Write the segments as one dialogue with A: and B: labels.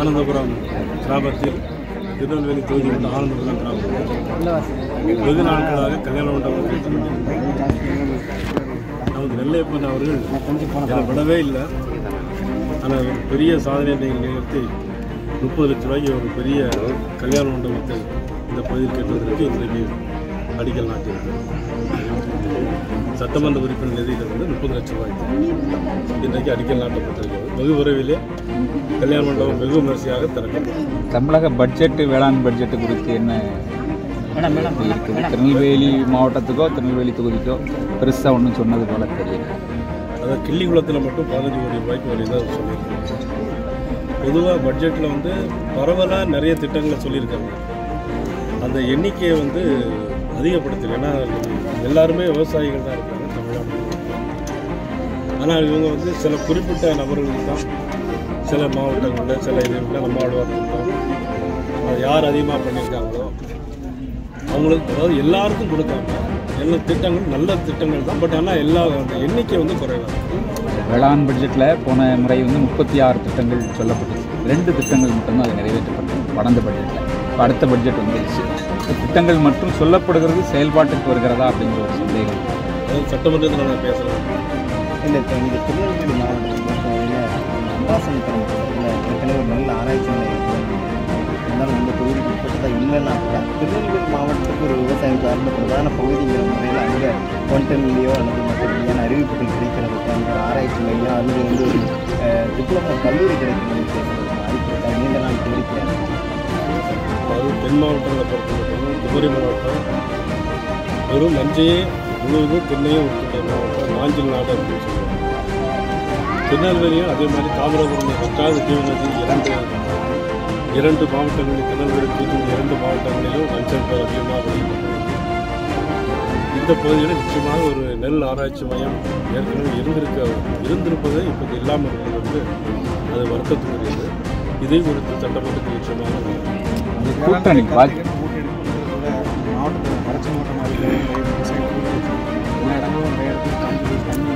A: ஆனந்தபுரம் கிராமத்தில் திருநெல்வேலி தொகுதி கொண்ட ஆனந்தபுரம் கிராமத்தில் வெகு நாட்களாக கல்யாண மண்டபம் கட்டி நமது நெல்லையப்பன் அவர்கள் என்னை விடவே இல்லை ஆனால் ஒரு பெரிய சாதனை நிகழ்த்தி முப்பது லட்ச ரூபாய்க்கு ஒரு பெரிய கல்யாண மண்டபத்தை இந்த பகுதியில் கட்டுவதற்கு இன்றைக்கு அடிக்கல் நாட்டியிருக்கிறது சட்டமன்ற உறுப்பினர் நிதியில் வந்து முப்பது லட்சம் ரூபாய்க்கு இன்றைக்கு அடிக்கல் நாட்டப்பட்டிருக்கிறது வெகு விரைவிலே கல்யாண மண்டபம் வெகு விமரிசையாக திறக்கும்
B: தமிழக பட்ஜெட் வேளாண் பட்ஜெட் குறித்து என்ன இருக்குது திருநெல்வேலி மாவட்டத்துக்கோ திருநெல்வேலி தொகுதிக்கோ பெருசாக ஒன்றும் சொன்னது போல தெரியல
A: அதாவது கிள்ளிக்குளத்தில் மட்டும் பதினஞ்சு கோடி ரூபாய்க்கு ஒரு இதாக சொல்லியிருக்காங்க பொதுவாக பட்ஜெட்டில் வந்து பரவலாக நிறைய திட்டங்களை சொல்லியிருக்காங்க அந்த எண்ணிக்கையை வந்து அதிகப்படுத்தல ஏன்னா எல்லாருமே விவசாயிகள் தான் இருக்காங்க தமிழ்நாட்டில் ஆனால் இவங்க வந்து சில குறிப்பிட்ட நபர்களுக்கு தான் சில மாவட்டங்களில் சில இதுகளில் நம்ம ஆழ்வார் திட்டம் அது யார் அதிகமாக பண்ணியிருக்காங்களோ அவங்களுக்கு அதாவது எல்லாருக்கும் கொடுக்காம எல்லா திட்டங்களும் நல்ல திட்டங்கள் தான் பட் ஆனால் எல்லா அந்த எண்ணிக்கை வந்து குறைவாக இருக்கு
B: வேளாண் பட்ஜெட்டில் போன முறை வந்து முப்பத்தி ஆறு திட்டங்கள் சொல்லப்பட்டது ரெண்டு திட்டங்கள் மட்டும்தான் அது நிறைவேற்றப்பட்டது கடந்த பட்ஜெட்டில் இப்போ அடுத்த பட்ஜெட் வந்துருச்சு இந்த திட்டங்கள் மட்டும் சொல்லப்படுகிறது செயல்பாட்டுக்கு வருகிறதா அப்படிங்கிற ஒரு சந்தேகம்
A: அதாவது சட்டமன்றத்தில் நான் பேசுகிறேன்
C: இல்லை இப்போ இங்கே திருநெல்வேலி மாவட்டம் பொறுத்தவரையில் அம்பாசமுத்திரம் பக்கத்தில் ஏற்கனவே ஒரு நல்ல ஆராய்ச்சி நிலையம் இருக்கு. இருந்தாலும் இந்த தொகுதிக்கு உட்பட்டதாக இல்லைன்னா கூட திருநெல்வேலி மாவட்டத்துக்கு ஒரு விவசாயம் சார்ந்த பிரதான பகுதிங்கிற முறையில் அங்கே ஒன்டன்லேயோ அல்லது மற்றபடியான அறிவிப்புகள் கிடைக்கிறதுக்கு அங்கே ஒரு ஆராய்ச்சி மையம் அல்லது வந்து ஒரு டிப்ளமோ கல்லூரி கிடைக்கணும்னு பேசுகிறது வாய்ப்பு இருக்கா நீண்ட நாள் கோரிக்கை
A: அதாவது தென் மாவட்டங்களை பொறுத்த மட்டும் குமரி மாவட்டம் வெறும் நஞ்சையே முழுவதும் தென்னையும் உட்பட்ட மாவட்டம் நாஞ்சில் நாடு அப்படின்னு சொல்லுவாங்க திருநெல்வேலியும் அதே மாதிரி தாமிரபரணி பத்தாவது ஜீவநதி இரண்டு இரண்டு மாவட்டங்களில் திருநெல்வேலி தூத்துக்குடி இரண்டு மாவட்டங்களிலும் மஞ்சள் பேர் அதிகமாக வெளியிடப்பட்டது இந்த பகுதியில் நிச்சயமாக ஒரு நெல் ஆராய்ச்சி மையம் ஏற்கனவே இருந்திருக்க இருந்திருப்பது இப்போது இல்லாமல் இருப்பது வந்து அது வருத்தத்துக்குரியது இதை குறித்து சட்டமன்றத்தில் நிச்சயமாக
B: கூட்டணி பாஜ
C: மாவட்டத்தில் வறட்சி மாவட்டமாக இருக்குது விவசாயம் எல்லா இடங்களும் நிறைய இடத்துல தண்ணி தண்ணி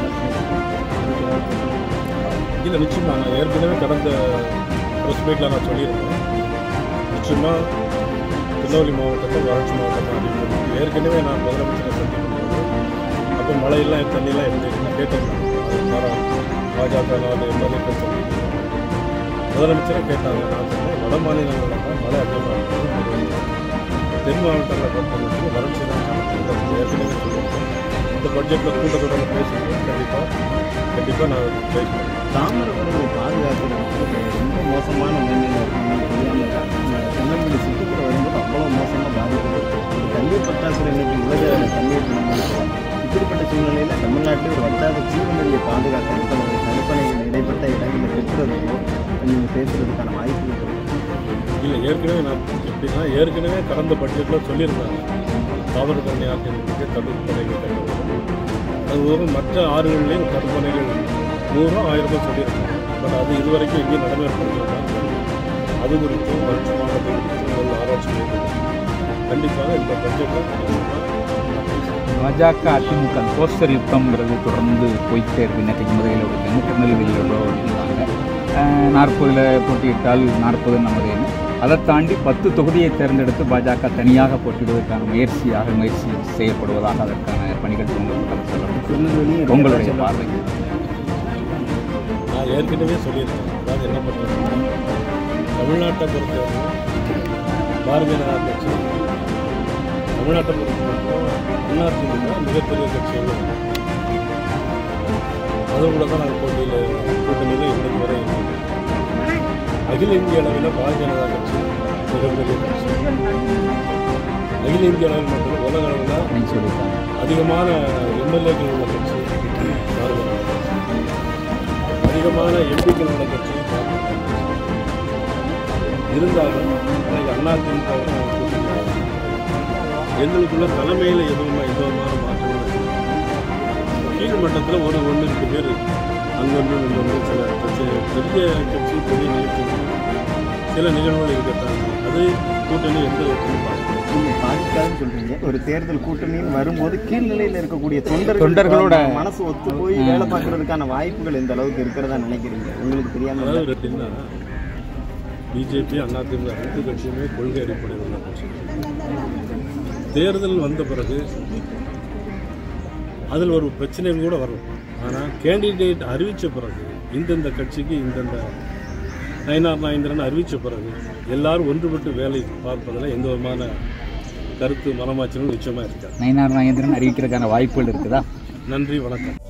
C: இல்லாத
A: இல்லை நிச்சயமாக நான் ஏற்கனவே கடந்த ப்ரெஸ் மீட்டில் நான் சொல்லியிருந்தேன் நிச்சயமாக திருநெல்வேலி மாவட்டத்தை வறட்சி மாவட்டத்தை அறிவிக்கணும் ஏற்கனவே நான் முதலமைச்சரை சந்திக்கும் போது அப்போ மழையெல்லாம் தண்ணியெல்லாம் எப்படி இருக்குன்னு கேட்டிருந்தேன் அது தர பாஜக நாலு எம்எல்ஏக்கள் சொல்லியிருந்தாங்க முதலமைச்சரை கேட்டாங்க நான் சொன்னேன் வட மாநிலங்களில் தான் மழை அதிகமாக இருக்குது தென் மாவட்டங்களை பொறுத்த மட்டும் வறட்சி தான் காணப்படுது ஏற்கனவே சொல்லியிருக்கேன் இந்த பட்ஜெட்டில் கூட்டத்தொடரில் பேசும்போது கண்டிப்பாக கண்டிப்பாக நான் ட்ரை பண்ணுறேன்
C: தாமிரபரணி பாதுகாப்பு ரொம்ப மோசமான நிலைமையில் இருக்குன்னு தெரியாமல் இருக்காங்க திருநெல்வேலி சிட்டிக்குள்ள வரும்போது அவ்வளோ மோசமாக பாதிக்கப்பட்டு ஒரு தண்ணீர் பற்றாக்குறை இன்னைக்கு உலக தண்ணீர் நம்ம இப்படிப்பட்ட சூழ்நிலையில் தமிழ்நாட்டில் ஒரு வட்டார ஜீவநதியை பாதுகாக்க எத்தனை தடுப்பணைகள் இடைப்பட்ட இடங்களில் பெற்றுறதுக்கோ நீங்கள் பேசுறதுக்கான வாய்ப்புகள் இருக்கு.
A: இல்லை ஏற்கனவே நான் எப்படின்னா ஏற்கனவே கடந்த பட்ஜெட்டில் சொல்லியிருந்தாங்க தாமிரபரணி ஆற்றின் தடுப்பணைகள் கட்டுவது அது ஒரு மற்ற ஆறுகள்லேயும் தடுப்பணைகள் நூறோ ஆயிரமோ சொல்லியிருக்காங்க பட் அது இதுவரைக்கும் எங்கேயும் நடைமுறைப்படுத்திருக்காங்க அது குறித்து வறட்சி மாவட்டம் குறித்து ஒரு ஆராய்ச்சி செய்யணும் கண்டிப்பாக இந்த பட்ஜெட்டில்
B: பாஜக அதிமுக போஸ்டர் யுத்தம்ங்கிறது தொடர்ந்து போயிட்டே இருக்கு இன்னைக்கு முதலில் ஒரு திருநெல்வேலியோட இருந்தாங்க நாற்பதில் போட்டியிட்டால் நாற்பது நமது எண்ணம் அதை தாண்டி பத்து தொகுதியை தேர்ந்தெடுத்து பாஜக தனியாக போட்டியிடுவதற்கான முயற்சியாக முயற்சி செய்யப்படுவதாக அதற்கான பணிகள் துவங்கப்பட்டது சொல்லப்படும்
C: திருநெல்வேலி
B: உங்களுடைய பார்வை
A: நான் ஏற்கனவே சொல்லியிருக்கேன் அதாவது என்ன பண்ணுறேன் தமிழ்நாட்டை பொறுத்தவரை பாரதிய ஜனதா கட்சி தமிழ்நாட்டை பொறுத்தவரைக்கும் அதிமுக மிகப்பெரிய கட்சிகள் அதோட தான் நாங்கள் போட்டியில் கூட்டணியில் இன்னைக்கு வரை இருக்கோம். அகில இந்திய அளவில் பாரதிய ஜனதா கட்சி மிகப்பெரிய கட்சி அகில இந்திய அளவில் மட்டும் உலக அளவில்
B: நீங்கள் சொல்லியிருக்காங்க
A: அதிகமான எம்எல்ஏக்கள் உள்ள கட்சி பாரதிய ஜனதா கட்சி அதிகமான எம்பிக்கள் உள்ள கட்சி பாரதிய ஜனதா கட்சி. இருந்தாலும் இன்னைக்கு அண்ணா திமுக எங்களுக்குள்ள தலைமையில் எதுவுமே எந்த விதமான மாற்றங்கள் இல்லை. கீழ் மட்டத்தில் ஒரு ஒன்று ரெண்டு பேர் அங்கொன்று இங்கொன்று சில பிரச்சனை பெரிய கட்சி பெரிய நிகழ்ச்சி சில நிகழ்வுகள் இருக்கத்தான் அது கூட்டணி எந்த விதத்திலும் பார்க்கணும்
C: நீங்க பாதிக்காதுன்னு சொல்றீங்க ஒரு தேர்தல் கூட்டணின்னு வரும்போது கீழ்நிலையில் இருக்கக்கூடிய தொண்டர்கள்
B: தொண்டர்களோட-
C: மனசு ஒத்து போய் வேலை பார்க்கறதுக்கான வாய்ப்புகள் எந்த அளவுக்கு இருக்கிறதா நினைக்கிறீங்க உங்களுக்கு தெரியாம
A: அதாவது எப்படின்னா பிஜேபி அதிமுக அனைத்து கட்சியுமே கொள்கை அடிப்படையில் உள்ள கட்சி தேர்தல் வந்த பிறகு அதில் ஒரு பிரச்சனைகள் கூட வரும் ஆனால் கேண்டிடேட் அறிவித்த பிறகு இந்தந்த கட்சிக்கு இந்தந்த நயனார் நாயந்திரன் அறிவித்த பிறகு எல்லாரும் ஒன்றுபட்டு வேலை பார்ப்பதில் எந்த விதமான கருத்து மனமாச்சலும் நிச்சயமாக இருக்காது
B: நயினார் நாகேந்திரன் அறிவிக்கிறதுக்கான வாய்ப்புகள் இருக்குதா
A: நன்றி வணக்கம்